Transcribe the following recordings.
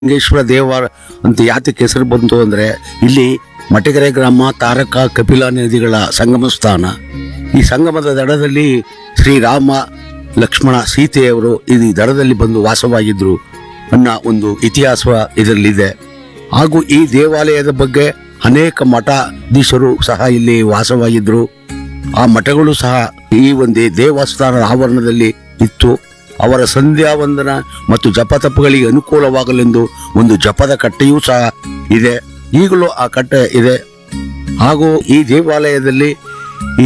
ಲಿಂಗೇಶ್ವರ ದೇವಾರ ಅಂತ ಯಾತಕ್ಕೆ ಹೆಸರು ಬಂತು ಅಂದ್ರೆ ಇಲ್ಲಿ ಮಟಗೆರೆ ಗ್ರಾಮ ತಾರಕ ಕಪಿಲ ನದಿಗಳ ಸಂಗಮ ಸ್ಥಾನ ಈ ಸಂಗಮದ ದಡದಲ್ಲಿ ಶ್ರೀರಾಮ ಲಕ್ಷ್ಮಣ ಸೀತೆಯವರು ಈ ದಡದಲ್ಲಿ ಬಂದು ವಾಸವಾಗಿದ್ರು ಅನ್ನೋ ಒಂದು ಇತಿಹಾಸ ಇದರಲ್ಲಿದೆ ಹಾಗೂ ಈ ದೇವಾಲಯದ ಬಗ್ಗೆ ಅನೇಕ ಮಠಾಧೀಶರು ಸಹ ಇಲ್ಲಿ ವಾಸವಾಗಿದ್ರು ಆ ಮಠಗಳು ಸಹ ಈ ಒಂದು ದೇವಸ್ಥಾನದ ಆವರಣದಲ್ಲಿ ಇತ್ತು ಅವರ ಸಂಧ್ಯಾ ವಂದನ ಮತ್ತು ಜಪತಪಗಳಿಗೆ ಅನುಕೂಲವಾಗಲೆಂದು ಒಂದು ಜಪದ ಕಟ್ಟೆಯೂ ಸಹ ಇದೆ ಈಗಲೂ ಆ ಕಟ್ಟೆ ಇದೆ ಹಾಗೂ ಈ ದೇವಾಲಯದಲ್ಲಿ ಈ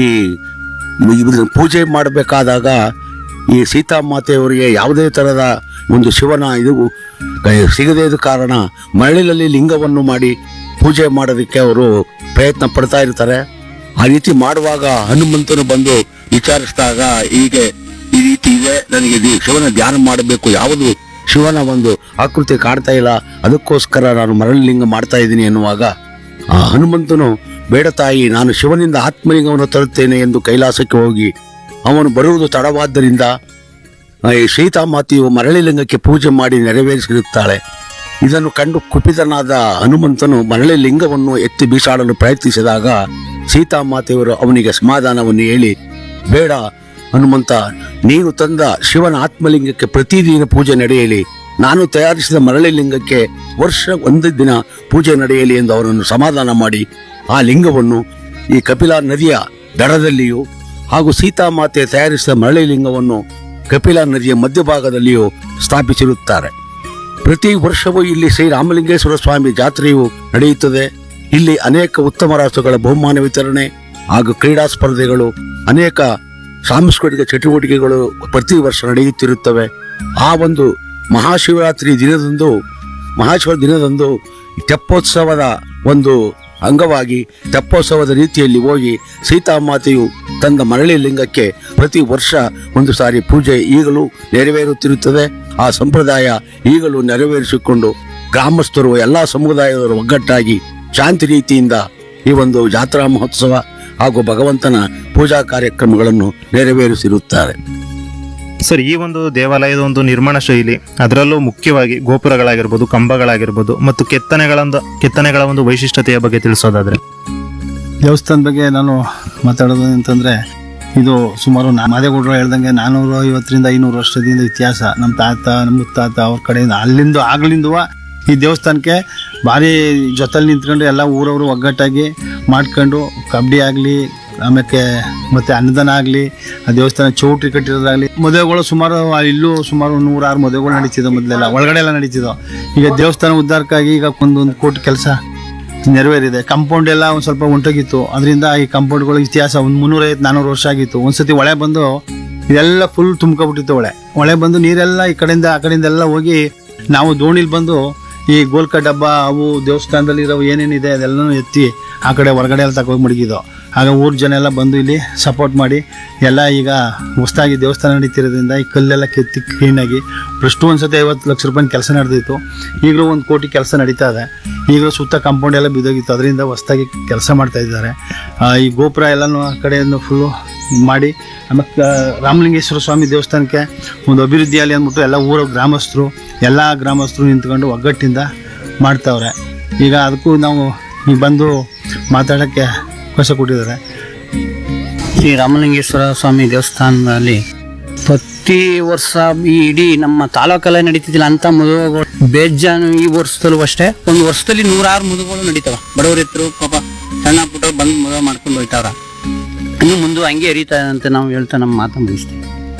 ಇದನ್ನ ಪೂಜೆ ಮಾಡಬೇಕಾದಾಗ ಈ ಸೀತಾಮಾತೆಯವರಿಗೆ ಯಾವುದೇ ತರಹದ ಒಂದು ಶಿವನ ಇದು ಕ- ಸಿಗದೇ ಇದ್ದ ಕಾರಣ ಮರಳಿನಲ್ಲಿ ಲಿಂಗವನ್ನು ಮಾಡಿ ಪೂಜೆ ಮಾಡೋದಕ್ಕೆ ಅವರು ಪ್ರಯತ್ನ ಪಡ್ತಾ ಇರ್ತಾರೆ ಆ ರೀತಿ ಮಾಡುವಾಗ ಹನುಮಂತನು ಬಂದು ವಿಚಾರಿಸಿದಾಗ ಹೀಗೆ ಈ ರೀತಿ ಇದೆ ನನಗೆ ಇದು ಶಿವನ ಧ್ಯಾನ ಮಾಡಬೇಕು ಯಾವುದು ಶಿವನ ಒಂದು ಆಕೃತಿ ಕಾಡ್ತಾ ಇಲ್ಲ ಅದಕ್ಕೋಸ್ಕರ ನಾನು ಮರಳಿಲಿಂಗ ಮಾಡ್ತಾ ಇದ್ದೀನಿ ಎನ್ನುವಾಗ ಆ ಹನುಮಂತನು ಬೇಡ ತಾಯಿ ನಾನು ಶಿವನಿಂದ ಆತ್ಮಲಿಂಗವನ್ನು ತರುತ್ತೇನೆ ಎಂದು ಕೈಲಾಸಕ್ಕೆ ಹೋಗಿ ಅವನು ಬರುವುದು ತಡವಾದ್ದರಿಂದ ಆ, ಈ ಸೀತಾಮಾತೆಯು ಮರಳಿಲಿಂಗಕ್ಕೆ ಪೂಜೆ ಮಾಡಿ ನೆರವೇರಿಸಿರುತ್ತಾಳೆ ಇದನ್ನು ಕಂಡು ಕುಪಿತನಾದ ಹನುಮಂತನು ಮರಳಿ ಲಿಂಗವನ್ನು ಎತ್ತಿ ಬೀಸಾಡಲು ಪ್ರಯತ್ನಿಸಿದಾಗ ಸೀತಾಮಾತೆಯವರು ಅವನಿಗೆ ಸಮಾಧಾನವನ್ನು ಹೇಳಿ ಬೇಡ ಹನುಮಂತ ನೀನು ತಂದ ಶಿವನ ಆತ್ಮಲಿಂಗಕ್ಕೆ ಪ್ರತಿದಿನ ಪೂಜೆ ನಡೆಯಲಿ ನಾನು ತಯಾರಿಸಿದ ಮರಳಿ ಲಿಂಗಕ್ಕೆ ವರ್ಷ ಒಂದು ದಿನ ಪೂಜೆ ನಡೆಯಲಿ ಎಂದು ಅವರನ್ನು ಸಮಾಧಾನ ಮಾಡಿ ಆ ಲಿಂಗವನ್ನು ಈ ಕಪಿಲಾ ನದಿಯ ದಡದಲ್ಲಿಯೂ ಹಾಗೂ ಸೀತಾಮಾತೆ ತಯಾರಿಸಿದ ಮರಳಿ ಲಿಂಗವನ್ನು ಕಪಿಲಾ ನದಿಯ ಮಧ್ಯಭಾಗದಲ್ಲಿಯೂ ಸ್ಥಾಪಿಸಿರುತ್ತಾರೆ ಪ್ರತಿ ವರ್ಷವೂ ಇಲ್ಲಿ ಶ್ರೀ ರಾಮಲಿಂಗೇಶ್ವರ ಸ್ವಾಮಿ ಜಾತ್ರೆಯು ನಡೆಯುತ್ತದೆ ಇಲ್ಲಿ ಅನೇಕ ಉತ್ತಮ ರಾಷ್ಟ್ರಗಳ ಬಹುಮಾನ ವಿತರಣೆ ಹಾಗೂ ಕ್ರೀಡಾ ಸ್ಪರ್ಧೆಗಳು ಅನೇಕ ಸಾಂಸ್ಕೃತಿಕ ಚಟುವಟಿಕೆಗಳು ಪ್ರತಿ ವರ್ಷ ನಡೆಯುತ್ತಿರುತ್ತವೆ ಆ ಒಂದು ಮಹಾಶಿವರಾತ್ರಿ ದಿನದಂದು ಮಹಾಶಿವ ದಿನದಂದು ತೆಪ್ಪೋತ್ಸವದ ಒಂದು ಅಂಗವಾಗಿ ತೆಪ್ಪೋತ್ಸವದ ರೀತಿಯಲ್ಲಿ ಹೋಗಿ ಸೀತಾಮಾತೆಯು ತಂದ ಮರಳಿ ಲಿಂಗಕ್ಕೆ ಪ್ರತಿ ವರ್ಷ ಒಂದು ಸಾರಿ ಪೂಜೆ ಈಗಲೂ ನೆರವೇರುತ್ತಿರುತ್ತದೆ ಆ ಸಂಪ್ರದಾಯ ಈಗಲೂ ನೆರವೇರಿಸಿಕೊಂಡು ಗ್ರಾಮಸ್ಥರು ಎಲ್ಲಾ ಸಮುದಾಯದವರು ಒಗ್ಗಟ್ಟಾಗಿ ಶಾಂತಿ ರೀತಿಯಿಂದ ಈ ಒಂದು ಜಾತ್ರಾ ಮಹೋತ್ಸವ ಹಾಗೂ ಭಗವಂತನ ಪೂಜಾ ಕಾರ್ಯಕ್ರಮಗಳನ್ನು ನೆರವೇರಿಸಿರುತ್ತಾರೆ ಸರ್ ಈ ಒಂದು ದೇವಾಲಯದ ಒಂದು ನಿರ್ಮಾಣ ಶೈಲಿ ಅದರಲ್ಲೂ ಮುಖ್ಯವಾಗಿ ಗೋಪುರಗಳಾಗಿರ್ಬೋದು ಕಂಬಗಳಾಗಿರ್ಬೋದು ಮತ್ತು ಕೆತ್ತನೆಗಳೊಂದು ಕೆತ್ತನೆಗಳ ಒಂದು ವೈಶಿಷ್ಟ್ಯತೆಯ ಬಗ್ಗೆ ತಿಳಿಸೋದಾದ್ರೆ ದೇವಸ್ಥಾನ ಬಗ್ಗೆ ನಾನು ಮಾತಾಡೋದು ಅಂತಂದರೆ ಇದು ಸುಮಾರು ನಾ- ಮಾದೇಗೌಡರು ಹೇಳ್ದಂಗೆ ನಾನ್ನೂರು ಐವತ್ತರಿಂದ ಐನೂರು ವರ್ಷದಿಂದ ಇತಿಹಾಸ ನಮ್ಮ ತಾತ ನಮ್ಮ ಮುತ್ತಾತ ಅವ್ರ ಕಡೆಯಿಂದ ಅಲ್ಲಿಂದ ಆಗ್ಲಿಂದುವ ಈ ದೇವಸ್ಥಾನಕ್ಕೆ ಭಾರಿ ಜೊತೆಲಿ ನಿಂತ್ಕೊಂಡು ಎಲ್ಲ ಊರವರು ಒಗ್ಗಟ್ಟಾಗಿ ಮಾಡ್ಕೊಂಡು ಕಬಡ್ಡಿ ಆಗಲಿ ಆಮೇಲೆ ಮತ್ತೆ ಅನ್ನದಾನ ಆಗಲಿ ಆ ದೇವಸ್ಥಾನ ಚೌಟ್ರಿ ಕಟ್ಟಿರೋದಾಗಲಿ ಮದುವೆಗಳು ಸುಮಾರು ಆ ಇಲ್ಲೂ ಸುಮಾರು ನೂರಾರು ಮದುವೆಗಳು ನಡೀತಿದ್ದವು ಮೊದಲೆಲ್ಲ ಒಳಗಡೆ ಎಲ್ಲ ನಡೀತಿದ್ದವು ಈಗ ದೇವಸ್ಥಾನ ಉದ್ಧಾರಕ್ಕಾಗಿ ಈಗ ಒಂದೊಂದು ಕೋಟಿ ಕೆಲಸ ನೆರವೇರಿದೆ ಕಾಂಪೌಂಡ್ ಎಲ್ಲ ಒಂದು ಸ್ವಲ್ಪ ಹೊಂಟೋಗಿತ್ತು ಅದರಿಂದ ಈ ಕಾಂಪೌಂಡ್ಗಳ ಇತಿಹಾಸ ಒಂದು ಮುನ್ನೂರೈವತ್ತು ನಾನ್ನೂರು ವರ್ಷ ಆಗಿತ್ತು ಒಂದ್ಸತಿ ಹೊಳೆ ಬಂದು ಇದೆಲ್ಲ ಫುಲ್ ತುಂಬ್ಕೊಬಿಟ್ಟಿತ್ತು ಹೊಳೆ ಹೊಳೆ ಬಂದು ನೀರೆಲ್ಲ ಈ ಕಡೆಯಿಂದ ಆ ಕಡೆಯಿಂದ ಎಲ್ಲ ಹೋಗಿ ನಾವು ದೋಣಿಲಿ ಬಂದು ಈ ಗೋಲ್ಕ ಡಬ್ಬ ಅವು ದೇವಸ್ಥಾನದಲ್ಲಿ ಇರೋ ಏನೇನಿದೆ ಅದೆಲ್ಲನೂ ಎತ್ತಿ ಆ ಕಡೆ ಹೊರಗಡೆ ಎಲ್ಲ ತಗೋಗಿ ಮಡಗಿದ್ದು ಆಗ ಊರ್ ಜನ ಎಲ್ಲ ಬಂದು ಇಲ್ಲಿ ಸಪೋರ್ಟ್ ಮಾಡಿ ಎಲ್ಲ ಈಗ ಹೊಸದಾಗಿ ದೇವಸ್ಥಾನ ನಡೀತಿರೋದ್ರಿಂದ ಈ ಕಲ್ಲೆಲ್ಲ ಕೆತ್ತಿ ಕ್ಲೀನಾಗಿ ಫಸ್ಟು ಒಂದ್ಸತಿ ಐವತ್ತು ಲಕ್ಷ ರೂಪಾಯಿ ಕೆಲಸ ನಡೆದಿತ್ತು ಈಗಲೂ ಒಂದು ಕೋಟಿ ಕೆಲಸ ನಡೀತಾ ಇದೆ ಈಗಲೂ ಸುತ್ತ ಕಾಂಪೌಂಡ್ ಎಲ್ಲ ಬಿದ್ದೋಗಿತ್ತು ಅದರಿಂದ ಹೊಸದಾಗಿ ಕೆಲಸ ಮಾಡ್ತಾ ಇದ್ದಾರೆ ಆ, ಈ ಗೋಪುರ ಎಲ್ಲನೂ ಆ ಕಡೆಯನ್ನು ಫುಲ್ಲು ಮಾಡಿ ಆಮೇಲೆ ಆ, ರಾಮಲಿಂಗೇಶ್ವರ ಸ್ವಾಮಿ ದೇವಸ್ಥಾನಕ್ಕೆ ಒಂದು ಅಭಿವೃದ್ಧಿ ಆಗಲಿ ಅಂದ್ಬಿಟ್ಟು ಎಲ್ಲ ಊರ ಗ್ರಾಮಸ್ಥರು ಎಲ್ಲ ಗ್ರಾಮಸ್ಥರು ನಿಂತ್ಕೊಂಡು ಒಗ್ಗಟ್ಟಿಂದ ಮಾಡ್ತಾವ್ರೆ ಈಗ ಅದಕ್ಕೂ ನಾವು ಈಗ ಬಂದು ಮಾತಾಡೋಕ್ಕೆ ಅವಕಾಶ ಕೊಟ್ಟಿದ್ದಾರೆ ಶ್ರೀ ರಾಮಲಿಂಗೇಶ್ವರ ಸ್ವಾಮಿ ದೇವಸ್ಥಾನದಲ್ಲಿ ಪ್ರತಿ ವರ್ಷ ಈ ಇಡೀ ನಮ್ಮ ತಾಲೂಕಲ್ಲೇ ನಡೀತಿದ್ದಿಲ್ಲ ಅಂತ ಮದುವೆಗಳು ಬೇಜಾನು ಈ ವರ್ಷದಲ್ಲೂ ಅಷ್ಟೇ ಒಂದು ವರ್ಷದಲ್ಲಿ ನೂರಾರು ಮದುವೆಗಳು ನಡೀತಾವ ಬಡವ್ರ ಎತ್ತರು ಪಾಪ ಸಣ್ಣ ಪುಟ್ಟ ಬಂದು ಮದುವೆ ಮಾಡ್ಕೊಂಡು ಹೋಯ್ತಾವ್ರ ಇನ್ನು ಮುಂದೆ ಹಂಗೆ ಹರಿತಾ ಇದೆ ಅಂತ ನಾವು ಹೇಳ್ತಾ ನಮ್ಮ ಮಾತನ್ನು ಮುಗಿಸ್ತೀವಿ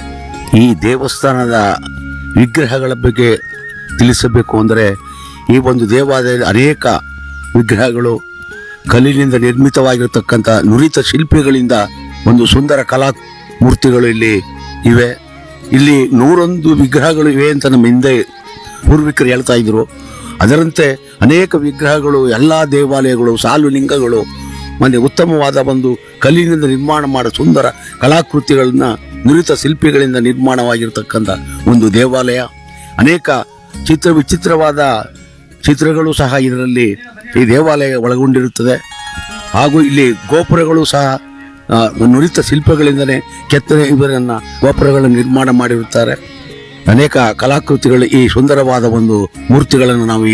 ಈ ದೇವಸ್ಥಾನದ ವಿಗ್ರಹಗಳ ಬಗ್ಗೆ ತಿಳಿಸಬೇಕು ಅಂದರೆ ಈ ಒಂದು ದೇವಾಲಯದ ಅನೇಕ ವಿಗ್ರಹಗಳು ಕಲ್ಲಿನಿಂದ ನಿರ್ಮಿತವಾಗಿರತಕ್ಕಂಥ ನುರಿತ ಶಿಲ್ಪಿಗಳಿಂದ ಒಂದು ಸುಂದರ ಕಲಾ ಮೂರ್ತಿಗಳು ಇಲ್ಲಿ ಇವೆ ಇಲ್ಲಿ ನೂರೊಂದು ವಿಗ್ರಹಗಳು ಇವೆ ಅಂತ ನಮ್ಮ ಹಿಂದೆ ಪೂರ್ವಿಕರು ಹೇಳ್ತಾ ಇದ್ರು ಅದರಂತೆ ಅನೇಕ ವಿಗ್ರಹಗಳು ಎಲ್ಲ ದೇವಾಲಯಗಳು ಸಾಲು ಲಿಂಗಗಳು ಮತ್ತೆ ಉತ್ತಮವಾದ ಒಂದು ಕಲ್ಲಿನಿಂದ ನಿರ್ಮಾಣ ಮಾಡೋ ಸುಂದರ ಕಲಾಕೃತಿಗಳನ್ನ ನುರಿತ ಶಿಲ್ಪಿಗಳಿಂದ ನಿರ್ಮಾಣವಾಗಿರ್ತಕ್ಕಂಥ ಒಂದು ದೇವಾಲಯ ಅನೇಕ ಚಿತ್ರ ವಿಚಿತ್ರವಾದ ಚಿತ್ರಗಳು ಸಹ ಇದರಲ್ಲಿ ಈ ದೇವಾಲಯ ಒಳಗೊಂಡಿರುತ್ತದೆ ಹಾಗೂ ಇಲ್ಲಿ ಗೋಪುರಗಳು ಸಹ ಆ, ನುರಿತ ಶಿಲ್ಪಗಳಿಂದಲೇ ಕೆತ್ತನೆ ಇವರನ್ನ ಗೋಪುರಗಳನ್ನು ನಿರ್ಮಾಣ ಮಾಡಿರುತ್ತಾರೆ ಅನೇಕ ಕಲಾಕೃತಿಗಳು ಈ ಸುಂದರವಾದ ಒಂದು ಮೂರ್ತಿಗಳನ್ನು ನಾವು